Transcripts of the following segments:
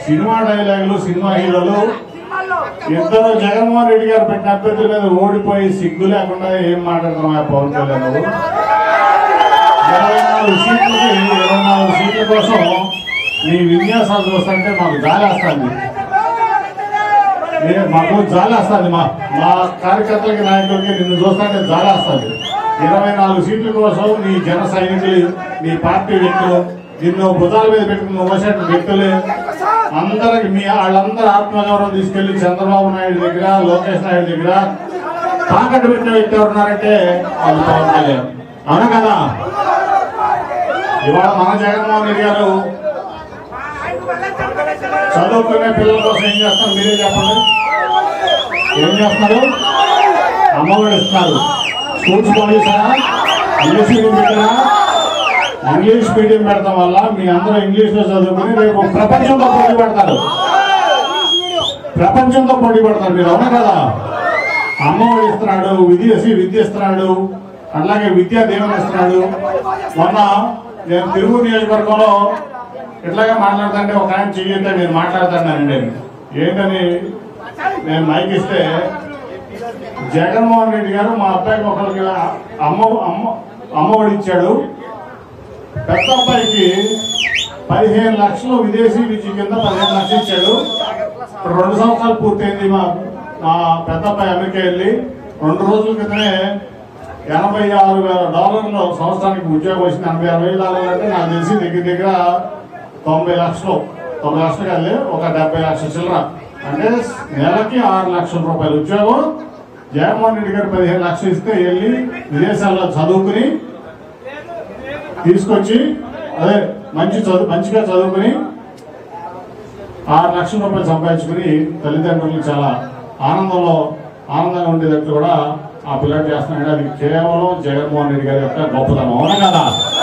Cinema డైలాగులు cinema హీరోలు ఇద్దరు జగన్మోహన్ రెడ్డి గారు పెట్టిన అభ్యర్థుల మీద ఓడిపోయి సిగ్గు లేకుండా ఏం మాట్లాడుతున్నాం ఆ పవన్ కళ్యాణ్ నువ్వు? ఇరవై నాలుగు సీట్లకి ఇరవై నాలుగు సీట్ల కోసం నీ విన్యాసాలు చూస్తుంటే మాకు జాలి వస్తుంది ఏ- మాకు జాలి వస్తుంది మా మా కార్యకర్తలకి నాయకులకి నిన్ను చూస్తుంటే జాలి వస్తుంది ఇరవై నాలుగు సీట్ల కోసం నీ జన సైనికులు నీ పార్టీ వ్యక్తులు నిన్ను భుజాల మీద పెట్టుకుని మోసేట వ్యక్తులు అందరికి మీ వాళ్ళందరూ ఆత్మగౌరవం తీసుకెళ్లి చంద్రబాబు నాయుడు దగ్గర లోకేష్ నాయుడు దగ్గర తాకట్టు పెట్టిన వ్యక్తి ఎవరున్నారంటే వాళ్ళు పవన్ కళ్యాణ్ అవునా కదా ఇవాళ మన జగన్మోహన్ రెడ్డి గారు చదువుకునే పిల్లల కోసం ఏం చేస్తారు మీరే చెప్పండి ఏం చేస్తున్నారు అమ్మఒడి ఇస్తున్నారు స్కూల్స్ పంపిస్తారా ఇంగ్లీష్ మీడియం పెట్టారా ఇంగ్లీష్ మీడియం పెడతాం వల్ల మీ అందరూ ఇంగ్లీష్ లో చదువుకుని రేపు ప్రపంచంతో పోటీ పడతారు ప్రపంచంతో పోటీ పడతారు మీరు అవునా కదా అమ్మఒడి ఇస్తున్నాడు విదేశీ విద్య ఇస్తున్నాడు అలాగే విద్యా దీవెన ఇస్తున్నాడు మొన్న నేను తిరుగు నియోజకవర్గంలో ఇట్లాగే మాట్లాడుతుంటే ఒక ఆయన చెయ్యితే నేను మాట్లాడుతున్నానండి ఏంటని నేను మైక్ ఇస్తే జగన్మోహన్ రెడ్డి గారు మా అబ్బాయికి ఒకరికి అమ్మ అమ్మ అమ్మఒడి ఇచ్చాడు పెద్ద అబ్బాయికి పదిహేను లక్షలు విదేశీ విద్య కింద పదిహేను లక్షలు ఇచ్చాడు ఇప్పుడు రెండు సంవత్సరాలు పూర్తయింది మా మా పెద్ద అబ్బాయి అమెరికా వెళ్ళి రెండు రోజుల క్రితమే ఎనభై ఆరు వేల డాలర్లు సంవత్సరానికి ఉద్యోగం వచ్చింది ఎనభై ఆరు వేల డాలర్లు అంటే నాకు తెలిసి దగ్గర దగ్గర తొంభై లక్షలు తొంభై లక్షలు కాదు ఒక డెబ్బై లక్షల చిల్లర అంటే నెలకి ఆరు లక్షల రూపాయల ఉద్యోగం జగన్మోహన్ రెడ్డి గారు పదిహేను లక్షలు ఇస్తే వెళ్ళి విదేశాల్లో చదువుకుని తీసుకొచ్చి అదే మంచి చదువు మంచిగా చదువుకుని ఆరు లక్షల రూపాయలు సంపాదించుకుని తల్లిదండ్రులకు చాలా ఆనందంలో ఆనందంగా ఉండేటట్టు కూడా ఆ పిల్లడు చేస్తున్నాడు అది కేవలం జగన్మోహన్ రెడ్డి గారి యొక్క గొప్పతనం అవునా కదా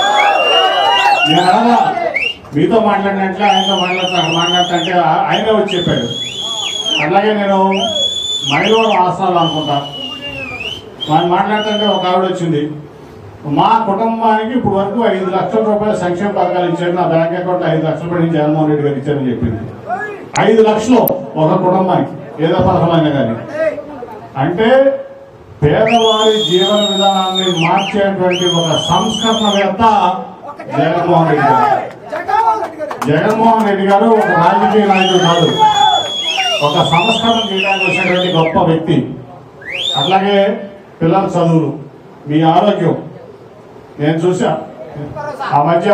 నేను అడగా మీతో మాట్లాడినట్లే ఆయనతో మాట్లాడుతా మాట్లాడుతుంటే ఆయనే వచ్చి చెప్పాడు అట్లాగే నేను మైలవరం ఆసనాలు అనుకుంటా ఆయన మాట్లాడుతుంటే ఒక ఆవిడ వచ్చింది మా కుటుంబానికి ఇప్పుడు వరకు ఐదు లక్షల రూపాయల సంక్షేమ పథకాలు ఇచ్చారు నా బ్యాంక్ అకౌంట్ ఐదు లక్షలు పడి జగన్మోహన్ రెడ్డి గారు ఇచ్చారని చెప్పింది ఐదు లక్షలు ఒక కుటుంబానికి ఏదో పథకమైనా కానీ అంటే పేదవారి జీవన విధానాన్ని మార్చేటువంటి ఒక సంస్కరణవేత్త జగన్మోహన్ రెడ్డి గారు జగన్మోహన్ రెడ్డి గారు ఒక రాజకీయ నాయకుడు కాదు ఒక సంస్కరణ చేయడానికి వచ్చినటువంటి గొప్ప వ్యక్తి అట్లాగే పిల్లల చదువులు మీ ఆరోగ్యం నేను చూసా ఆ మధ్య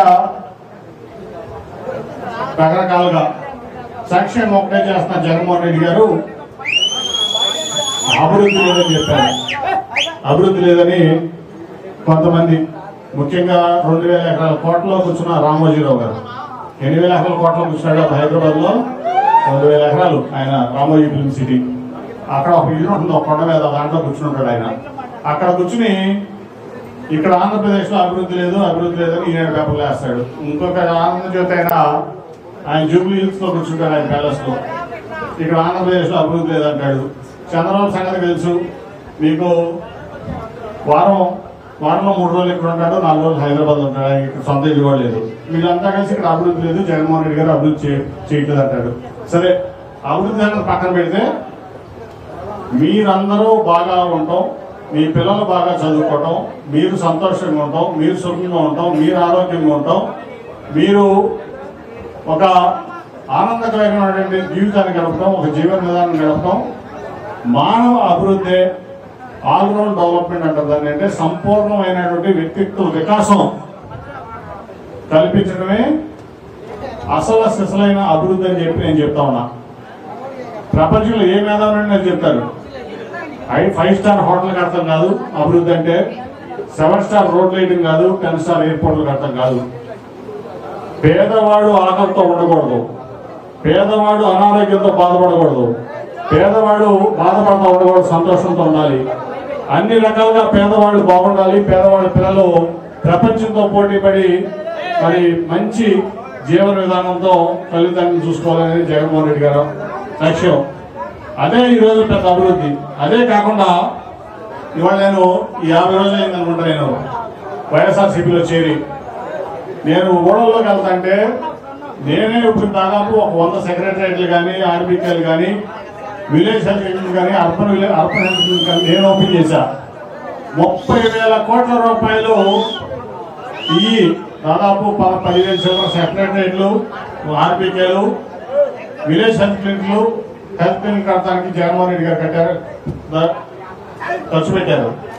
రకరకాలుగా సంక్షేమం ఒకటే చేస్తున్న జగన్మోహన్ రెడ్డి గారు అభివృద్ధి లేదని చెప్పారు అభివృద్ధి లేదని కొంతమంది ముఖ్యంగా రెండు వేల ఎకరాల కోటలో కూర్చున్న రామోజీరావు గారు ఎన్ని వేల ఎకరాల కోటలో కూర్చున్నాడు హైదరాబాద్ లో రెండు వేల ఎకరాలు ఆయన రామోజీ ఫిల్మ్ సిటీ అక్కడ ఒక ఇల్లు ఉంటుంది ఒక కొండ మీద దాంట్లో కూర్చుంటాడు ఆయన అక్కడ కూర్చుని ఇక్కడ ఆంధ్రప్రదేశ్ లో అభివృద్ధి లేదు అభివృద్ధి లేదని ఈనాడు పేపర్లు వేస్తాడు ఇంకొక ఆంధ్రజ్యోతి అయినా ఆయన జూబ్లీ హిల్స్ లో కూర్చుంటాడు ఆయన ప్యాలెస్ లో ఇక్కడ ఆంధ్రప్రదేశ్ లో అభివృద్ధి లేదంటాడు చంద్రబాబు సంగతి తెలుసు మీకు వారం వారంలో మూడు రోజులు ఇక్కడ ఉంటాడు నాలుగు రోజులు హైదరాబాద్ ఉంటాడు ఆయనకి ఇక్కడ సొంత ఇల్లు కూడా లేదు వీళ్ళంతా కలిసి ఇక్కడ అభివృద్ధి లేదు జగన్మోహన్ రెడ్డి గారు అభివృద్ధి చేయ- చేయట్లేదు అంటాడు సరే అభివృద్ధి అనేది పక్కన పెడితే మీరందరూ బాగా ఉండటం మీ పిల్లలు బాగా చదువుకోవటం మీరు సంతోషంగా ఉండటం మీరు సుఖంగా ఉండటం మీరు ఆరోగ్యంగా ఉండటం మీరు ఒక ఆనందకరమైనటువంటి జీవితాన్ని గడపడం ఒక జీవన విధానం గడపడం మానవ అభివృద్ధి ఆల్రౌండ్ డెవలప్మెంట్ అంటారు దాన్ని అంటే సంపూర్ణమైనటువంటి వ్యక్తిత్వ వికాసం కల్పించడమే అసలు సిసలైన అభివృద్ధి అని చెప్పి నేను చెప్తా ఉన్నా ప్రపంచంలో ఏ మేధావులు నేను చెప్తారు ఐ ఫైవ్ స్టార్ హోటల్ కడతాం కాదు అభివృద్ధి అంటే సెవెన్ స్టార్ రోడ్ లైటింగ్ కాదు టెన్ స్టార్ ఎయిర్పోర్ట్లు కడతాం కాదు పేదవాడు ఆకలితో ఉండకూడదు పేదవాడు అనారోగ్యంతో బాధపడకూడదు పేదవాడు బాధపడతా ఉండకూడదు సంతోషంతో ఉండాలి అన్ని రకాలుగా పేదవాళ్ళు బాగుండాలి పేదవాళ్ళ పిల్లలు ప్రపంచంతో పోటీపడి మరి మంచి జీవన విధానంతో తల్లిదండ్రులు చూసుకోవాలనేది జగన్మోహన్ రెడ్డి గారు లక్ష్యం అదే ఈ రోజు పెద్ద అభివృద్ధి అదే కాకుండా ఇవాళ నేను ఈ యాభై రోజులు అయింది అనుకుంటా నేను వైఎస్ఆర్సీపీలో చేరి నేను ఊళ్ళలోకి వెళ్తాంటే నేనే ఇప్పుడు దాదాపు ఒక వంద సెక్రటరియట్లు కానీ ఆర్బీకేలు కానీ విలేజ్ హెల్త్ క్లినిక్ కానీ urban village urban health clinic కానీ నేను ఓపెన్ చేశా ముప్పై వేల కోట్ల రూపాయలు ఈ దాదాపు ప- పదివేల చిల్లర సెక్రటరియట్లు ఆర్బీకేలు విలేజ్ హెల్త్ క్లినిక్లు హెల్త్ క్లినిక్ కట్టడానికి జగన్మోహన్ రెడ్డి గారు కట్టారు ద- ఖర్చు పెట్టారు